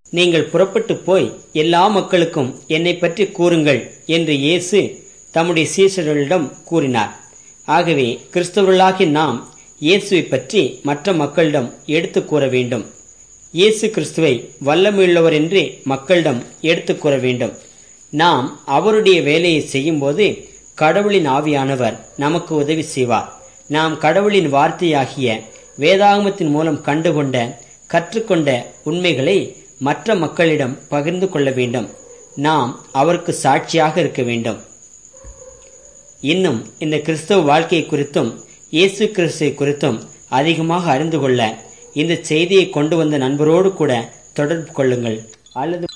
நீங்கள் புறப்பட்டு போய் எல்லா மக்களுக்கும் என்னை பற்றி கூறுங்கள் என்று இயேசு தம்முடைய சீசர்களிடம் கூறினார் ஆகவே கிறிஸ்தவர்களாகி நாம் இயேசுவை பற்றி மற்ற மக்களிடம் எடுத்து கூற வேண்டும் இயேசு கிறிஸ்துவை வல்லமையுள்ளவர் என்று மக்களிடம் எடுத்து கூற வேண்டும் நாம் அவருடைய வேலையை செய்யும்போது கடவுளின் ஆவியானவர் நமக்கு உதவி செய்வார் நாம் கடவுளின் வார்த்தையாகிய வேதாகமத்தின் மூலம் கண்டுகொண்ட கற்றுக்கொண்ட உண்மைகளை மற்ற மக்களிடம் பகிர்ந்து கொள்ள வேண்டும் நாம் அவருக்கு சாட்சியாக இருக்க வேண்டும் இன்னும் இந்த கிறிஸ்தவ வாழ்க்கை குறித்தும் இயேசு கிறிஸ்துவை குறித்தும் அதிகமாக அறிந்து கொள்ள இந்த செய்தியை கொண்டு வந்த நண்பரோடு கூட தொடர்பு கொள்ளுங்கள் அல்லது